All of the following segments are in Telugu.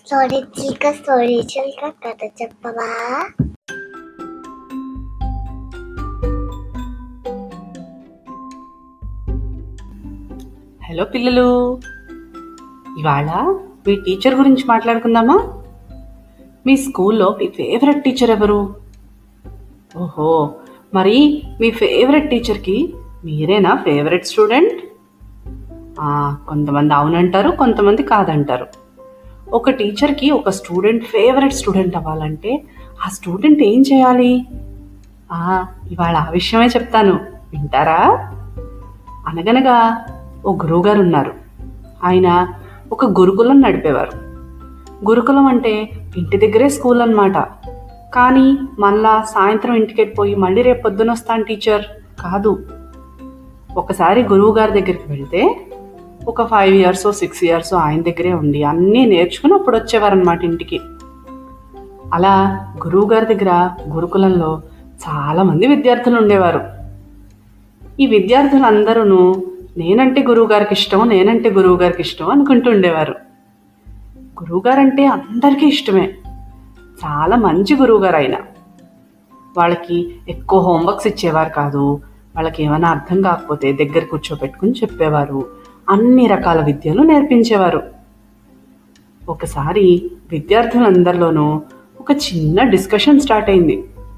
స్టోరీ చిల్క స్టోరీ చిల్క కథ చెప్పవా హలో పిల్లలు ఇవాళ మీ టీచర్ గురించి మాట్లాడుకుందామా మీ స్కూల్లో మీ ఫేవరెట్ టీచర్ ఎవరు ఓహో మరి మీ ఫేవరెట్ టీచర్కి మీరేనా ఫేవరెట్ స్టూడెంట్ ఆ, కొంతమంది అవునంటారు కొంతమంది కాదంటారు ఒక టీచర్కి ఒక స్టూడెంట్ ఫేవరెట్ స్టూడెంట్ అవ్వాలంటే ఆ స్టూడెంట్ ఏం చేయాలి ఆ, ఇవాళ ఆ విషయమే చెప్తాను వింటారా అనగనగా ఓ గురువుగారు ఉన్నారు ఆయన ఒక గురుకులం నడిపేవారు గురుకులం అంటే ఇంటి దగ్గరే స్కూల్ అన్నమాట కానీ మళ్ళా సాయంత్రం ఇంటికి వెళ్ళిపోయి మళ్ళీ రేపు పొద్దున వస్తాను టీచర్ కాదు ఒకసారి గురువు గారి దగ్గరికి వెళ్తే ఒక ఫైవ్ ఇయర్స్ సిక్స్ ఇయర్స్ ఆయన దగ్గరే ఉండి అన్నీ నేర్చుకుని అప్పుడు వచ్చేవారనమాట ఇంటికి అలా గురువు గారి దగ్గర గురుకులంలో చాలా మంది విద్యార్థులు ఉండేవారు ఈ విద్యార్థులందరూ నేనంటే గురువు గారికి ఇష్టం నేనంటే గురువు గారికి ఇష్టం అనుకుంటూ ఉండేవారు గురువుగారంటే అందరికీ ఇష్టమే చాలా మంచి గురువుగారు ఆయన వాళ్ళకి ఎక్కువ హోంవర్క్స్ ఇచ్చేవారు కాదు వాళ్ళకి ఏమైనా అర్థం కాకపోతే దగ్గర కూర్చోబెట్టుకుని చెప్పేవారు అన్ని రకాల విద్యలు నేర్పించేవారు ఒకసారి విద్యార్థులందరిలోనూ ఒక చిన్న డిస్కషన్ స్టార్ట్ అయింది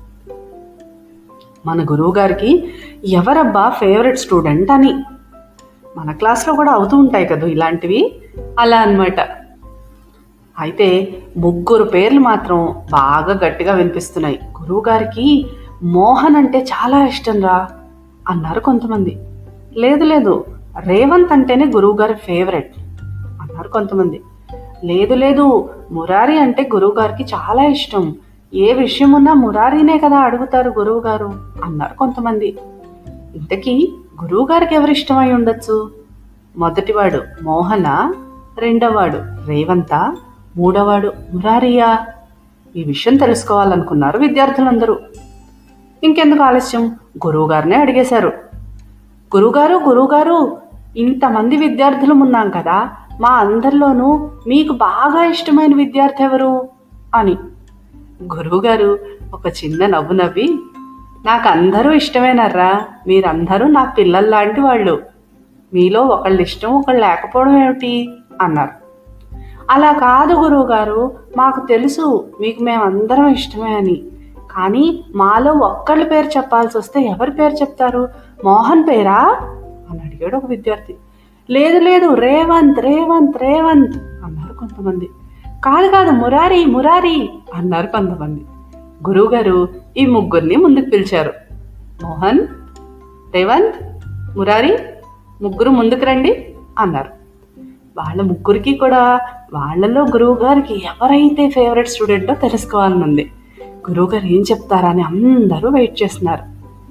మన గురువు గారికి ఎవరబ్బా ఫేవరెట్ స్టూడెంట్ అని మన క్లాస్లో కూడా అవుతూ ఉంటాయి కదా ఇలాంటివి అలా అన్నమాట అయితే ముగ్గురు పేర్లు మాత్రం బాగా గట్టిగా వినిపిస్తున్నాయి గురువు గారికి మోహన్ అంటే చాలా ఇష్టం రా అన్నారు కొంతమంది లేదు లేదు రేవంత్ అంటేనే గురువు గారి ఫేవరెట్ అన్నారు కొంతమంది లేదు లేదు మురారి అంటే గురువు గారికి చాలా ఇష్టం ఏ విషయం ఉన్నా మురారీనే కదా అడుగుతారు గురువు గారు అన్నారు కొంతమంది ఇంతకీ గురువు గారికి ఎవరు ఇష్టమై ఉండొచ్చు మొదటివాడు మోహన రెండవవాడు రేవంత మూడవవాడు మురారియా ఈ విషయం తెలుసుకోవాలనుకున్నారు విద్యార్థులందరూ ఇంకెందుకు ఆలస్యం గురువుగారినే అడిగేశారు గురువుగారు గురువుగారు ఇంతమంది విద్యార్థులు ఉన్నాం కదా మా అందరిలోనూ మీకు బాగా ఇష్టమైన విద్యార్థి ఎవరు అని గురువుగారు ఒక చిన్న నవ్వు నవ్వి నాకు అందరూ ఇష్టమేనర్రా మీరందరూ నా పిల్లల లాంటి వాళ్ళు మీలో ఒకళ్ళు ఇష్టం ఒకళ్ళు లేకపోవడం ఏమిటి అన్నారు అలా కాదు గురువుగారు మాకు తెలుసు మీకు మేమందరం ఇష్టమే అని కానీ మాలో ఒక్కళ్ళ పేరు చెప్పాల్సి వస్తే ఎవరి పేరు చెప్తారు మోహన్ పేరా అని అడిగాడు ఒక విద్యార్థి లేదు లేదు రేవంత్ రేవంత్ రేవంత్ అన్నారు కొంతమంది కాదు కాదు మురారి మురారి అన్నారు కొంతమంది గురువుగారు ఈ ముగ్గురిని ముందుకు పిలిచారు మోహన్ రేవంత్ మురారి ముగ్గురు ముందుకు రండి అన్నారు వాళ్ళ ముగ్గురికి కూడా వాళ్ళలో గురువు గారికి ఎవరైతే ఫేవరెట్ స్టూడెంటో తెలుసుకోవాలని ఉంది గురువు గారు ఏం చెప్తారా అని అందరూ వెయిట్ చేస్తున్నారు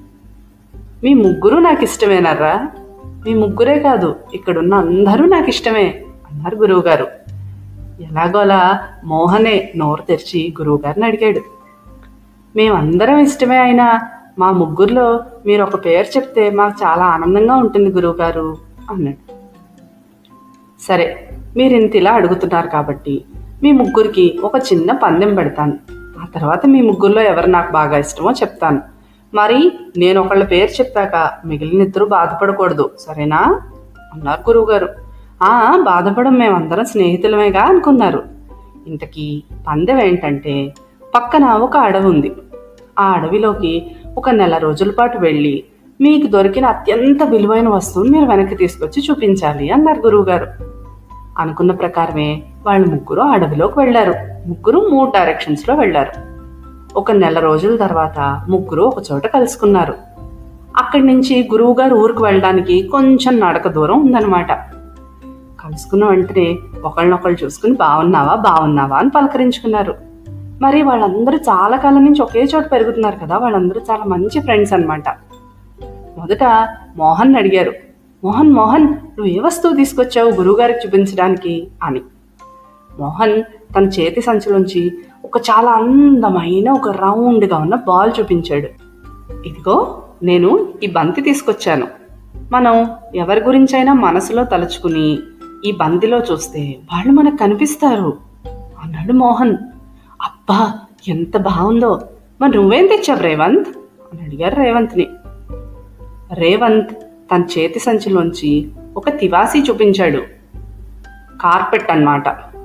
మీ ముగ్గురు నాకు ఇష్టమేనర్రా మీ ముగ్గురే కాదు ఇక్కడున్న అందరూ నాకు ఇష్టమే అన్నారు గురువుగారు ఎలాగోలా మోహనే నోరు తెరిచి గురువుగారిని అడిగాడు మేమందరం ఇష్టమే అయినా మా ముగ్గురులో మీరు ఒక పేరు చెప్తే మాకు చాలా ఆనందంగా ఉంటుంది గురువుగారు అన్నాడు సరే మీరు ఇంత ఇలా అడుగుతున్నారు కాబట్టి మీ ముగ్గురికి ఒక చిన్న పందెం పెడతాను ఆ తర్వాత మీ ముగ్గురులో ఎవరు నాకు బాగా ఇష్టమో చెప్తాను మరి నేను ఒకళ్ళ పేరు చెప్పాక మిగిలిన ఇద్దరు బాధపడకూడదు సరేనా అన్నారు గురువుగారు ఆ బాధపడం మేమందరం స్నేహితులమేగా అనుకున్నారు ఇంతకీ పందెం ఏంటంటే పక్కన ఒక అడవి ఉంది ఆ అడవిలోకి ఒక నెల రోజుల పాటు వెళ్ళి మీకు దొరికిన అత్యంత విలువైన వస్తువుని మీరు వెనక్కి తీసుకొచ్చి చూపించాలి అన్నారు గురువుగారు అనుకున్న ప్రకారమే వాళ్ళు ముగ్గురు అడవిలోకి వెళ్ళారు ముగ్గురు మూడు డైరెక్షన్స్లో వెళ్ళారు ఒక నెల రోజుల తర్వాత ముగ్గురు ఒక చోట కలుసుకున్నారు అక్కడి నుంచి గురువు గారు ఊరికి వెళ్ళడానికి కొంచెం నడక దూరం ఉందన్నమాట కలుసుకున్న వెంటనే ఒకళ్ళనొకళ్ళు చూసుకుని బాగున్నావా బాగున్నావా అని పలకరించుకున్నారు మరి వాళ్ళందరూ చాలా కాలం నుంచి ఒకే చోట పెరుగుతున్నారు కదా వాళ్ళందరూ చాలా మంచి ఫ్రెండ్స్ అన్నమాట మొదట మోహన్ అడిగారు మోహన్ మోహన్ నువ్వు ఏ వస్తువు తీసుకొచ్చావు గురువుగారికి చూపించడానికి అని మోహన్ తన చేతి సంచిలోంచి ఒక చాలా అందమైన ఒక రౌండ్గా ఉన్న బాల్ చూపించాడు ఇదిగో నేను ఈ బంతి తీసుకొచ్చాను మనం ఎవరి గురించైనా మనసులో తలుచుకుని ఈ బంతిలో చూస్తే వాళ్ళు మనకు కనిపిస్తారు అన్నాడు అన్నాడు మోహన్ అబ్బా ఎంత బాగుందో మరి నువ్వేం తెచ్చావు రేవంత్ అని అడిగారు రేవంత్ని రేవంత్ తన చేతి సంచిలోంచి ఒక తివాసీ చూపించాడు కార్పెట్ అన్నమాట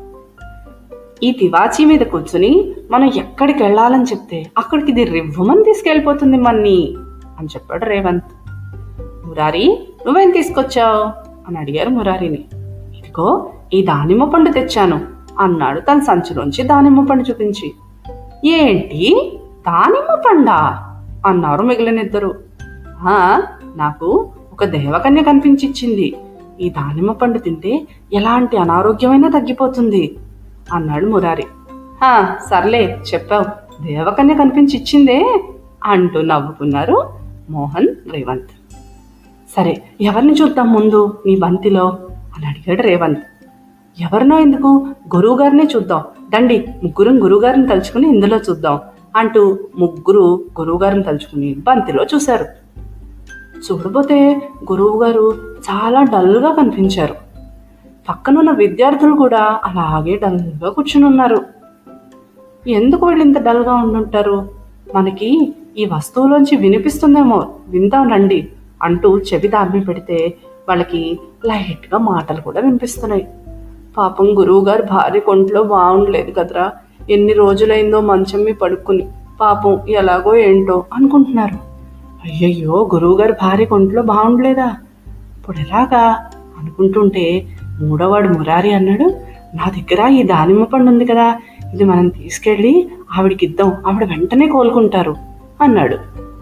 ఈ తివాచీ మీద కూర్చుని మనం ఎక్కడికి వెళ్ళాలని చెప్తే అక్కడికి ఇది రివ్వమని తీసుకెళ్ళిపోతుంది మన్ని అని చెప్పాడు రేవంత్ మురారి నువ్వేం తీసుకొచ్చావు అని అడిగారు మురారిని ఇదిగో ఈ దానిమ్మ పండు తెచ్చాను అన్నాడు తన సంచిలోంచి దానిమ్మ పండు చూపించి ఏంటి దానిమ్మ పండా అన్నారు మిగిలిన ఇద్దరు "ఆ, నాకు ఒక దేవకన్య కనిపించిచ్చింది ఈ దానిమ్మ పండు తింటే ఎలాంటి అనారోగ్యమైనా తగ్గిపోతుంది అన్నాడు మురారి "హా, సర్లే చెప్పావు దేవకన్య కనిపించి ఇచ్చిందే అంటూ నవ్వుకున్నారు మోహన్ రేవంత్ సరే ఎవరిని చూద్దాం ముందు నీ బంతిలో అని అడిగాడు రేవంత్ ఎవరినో ఎందుకు గురువు గారినే చూద్దాం దండి ముగ్గురం గురువుగారిని తలుచుకుని ఇందులో చూద్దాం అంటూ ముగ్గురు గురువుగారిని తలుచుకుని బంతిలో చూశారు చూడబోతే గురువు గారు చాలా డల్గా కనిపించారు పక్కనున్న విద్యార్థులు కూడా అలాగే డల్గా కూర్చుని ఉన్నారు ఎందుకు వీళ్ళు ఇంత డల్గా ఉండుంటారు మనకి ఈ వస్తువులోంచి వినిపిస్తుందేమో విందాం రండి అంటూ చెవి దాన్ని పెడితే వాళ్ళకి లైట్గా మాటలు కూడా వినిపిస్తున్నాయి పాపం గురువు గారు భార్య కొంట్లో బాగుండలేదు కదరా ఎన్ని రోజులైందో మంచం మీద పడుకుని పాపం ఎలాగో ఏంటో అనుకుంటున్నారు అయ్యయ్యో గురువుగారి భార్య కొంట్లో బాగుండలేదా ఇప్పుడు ఎలాగా అనుకుంటుంటే మూడోవాడు మురారి అన్నాడు నా దగ్గర ఈ దానిమ్మ పండు ఉంది కదా ఇది మనం తీసుకెళ్ళి ఆవిడకి ఇద్దాం ఆవిడ వెంటనే కోలుకుంటారు అన్నాడు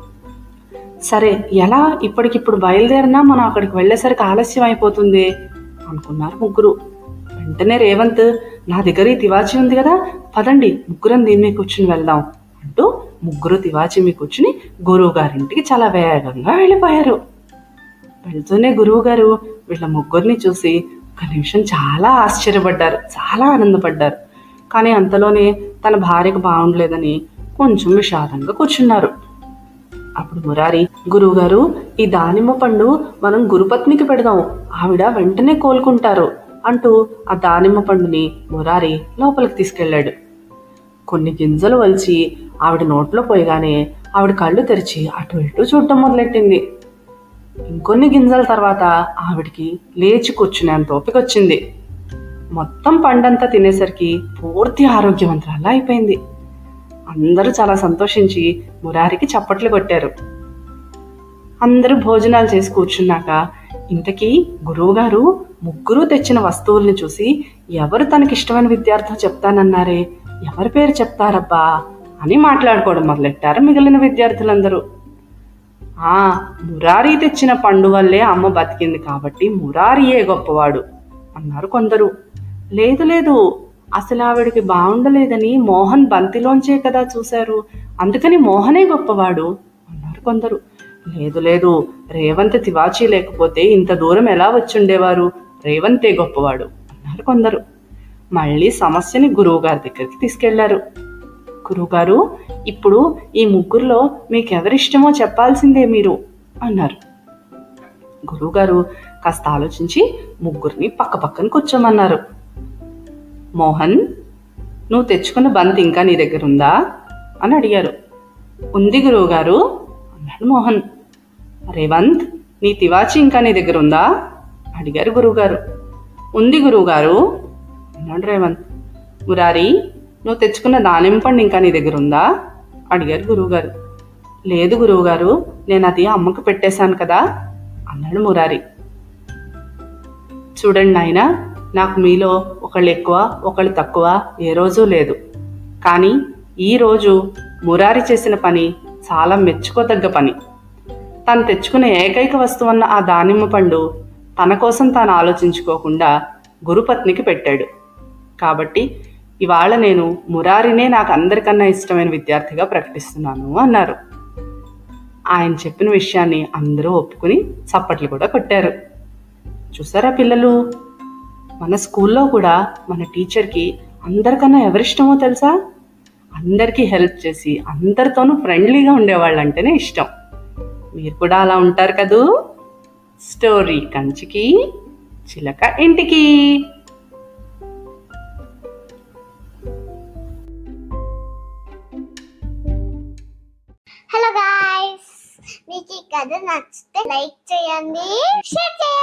సరే ఎలా ఇప్పటికిప్పుడు బయలుదేరినా మనం అక్కడికి వెళ్ళేసరికి ఆలస్యం అయిపోతుంది అనుకున్నారు ముగ్గురు వెంటనే రేవంత్ నా దగ్గర ఈ తివాచి ఉంది కదా పదండి ముగ్గురం దీని మీద కూర్చుని వెళ్దాం అంటూ ముగ్గురు తివాచి మీద కూర్చుని గురువు గారింటికి చాలా వేగంగా వెళ్ళిపోయారు వెళ్తూనే గురువు గారు వీళ్ళ ముగ్గురిని చూసి ఒక నిమిషం చాలా ఆశ్చర్యపడ్డారు చాలా ఆనందపడ్డారు కానీ అంతలోనే తన భార్యకు బాగుండలేదని కొంచెం విషాదంగా కూర్చున్నారు అప్పుడు మురారి గురువుగారు ఈ దానిమ్మ పండు మనం గురుపత్నికి పెడదాం ఆవిడ వెంటనే కోలుకుంటారు అంటూ ఆ దానిమ్మ పండుని మురారి లోపలికి తీసుకెళ్ళాడు కొన్ని గింజలు వలిచి ఆవిడ నోట్లో పోయగానే ఆవిడ కళ్ళు తెరిచి అటు ఇటు చూడటం మొదలెట్టింది ఇంకొన్ని గింజల తర్వాత ఆవిడికి లేచి కూర్చునేంత ఓపిక వచ్చింది మొత్తం పండంతా తినేసరికి పూర్తి ఆరోగ్యవంతురాలా అయిపోయింది అందరూ చాలా సంతోషించి మురారికి చప్పట్లు కొట్టారు అందరూ భోజనాలు చేసి కూర్చున్నాక ఇంతకీ గురువుగారు ముగ్గురు తెచ్చిన వస్తువుల్ని చూసి ఎవరు తనకి ఇష్టమైన విద్యార్థులు చెప్తానన్నారే ఎవరి పేరు చెప్తారబ్బా అని మాట్లాడుకోవడం మొదలెట్టారు మిగిలిన విద్యార్థులందరూ ఆ మురారి తెచ్చిన పండు వల్లే అమ్మ బతికింది కాబట్టి మురారియే గొప్పవాడు అన్నారు కొందరు లేదు లేదు అసలు ఆవిడకి బాగుండలేదని మోహన్ బంతిలోంచే కదా చూశారు అందుకని మోహనే గొప్పవాడు అన్నారు కొందరు లేదు లేదు రేవంత్ తివాచీ లేకపోతే ఇంత దూరం ఎలా వచ్చుండేవారు రేవంతే గొప్పవాడు అన్నారు కొందరు మళ్ళీ సమస్యని గురువుగారి దగ్గరికి తీసుకెళ్లారు గురువుగారు ఇప్పుడు ఈ ముగ్గురులో మీకు ఎవరిష్టమో చెప్పాల్సిందే మీరు అన్నారు గురువుగారు కాస్త ఆలోచించి ముగ్గురిని పక్క పక్కన కూర్చోమన్నారు మోహన్ నువ్వు తెచ్చుకున్న బంతి ఇంకా నీ దగ్గర ఉందా అని అడిగారు ఉంది గురువుగారు అన్నాడు మోహన్ రేవంత్ నీ తివాచి ఇంకా నీ దగ్గర ఉందా అడిగారు గురువుగారు ఉంది గురువుగారు అన్నాడు రేవంత్ మురారి నువ్వు తెచ్చుకున్న దానిమ్మ పండు ఇంకా నీ దగ్గర ఉందా అడిగారు గురువుగారు లేదు గురువుగారు నేను అది అమ్మకు పెట్టేశాను కదా అన్నాడు మురారి చూడండి నాయన నాకు మీలో ఒకళ్ళు ఎక్కువ ఒకళ్ళు తక్కువ ఏ రోజు లేదు కానీ ఈరోజు మురారి చేసిన పని చాలా మెచ్చుకోదగ్గ పని తను తెచ్చుకునే ఏకైక వస్తువన్న ఆ దానిమ్మ పండు తన కోసం తాను ఆలోచించుకోకుండా గురుపత్నికి పెట్టాడు కాబట్టి ఇవాళ నేను మురారినే నాకు అందరికన్నా ఇష్టమైన విద్యార్థిగా ప్రకటిస్తున్నాను అన్నారు ఆయన చెప్పిన విషయాన్ని అందరూ ఒప్పుకుని చప్పట్లు కూడా కొట్టారు చూసారా పిల్లలు మన స్కూల్లో కూడా మన టీచర్కి అందరికన్నా ఎవరిష్టమో తెలుసా అందరికీ హెల్ప్ చేసి అందరితోనూ ఫ్రెండ్లీగా ఉండేవాళ్ళు అంటేనే ఇష్టం మీరు కూడా అలా ఉంటారు కదూ స్టోరీ కంచికి చిలక ఇంటికి కథ నచ్చితే లైక్ చేయండి షేర్ చేయండి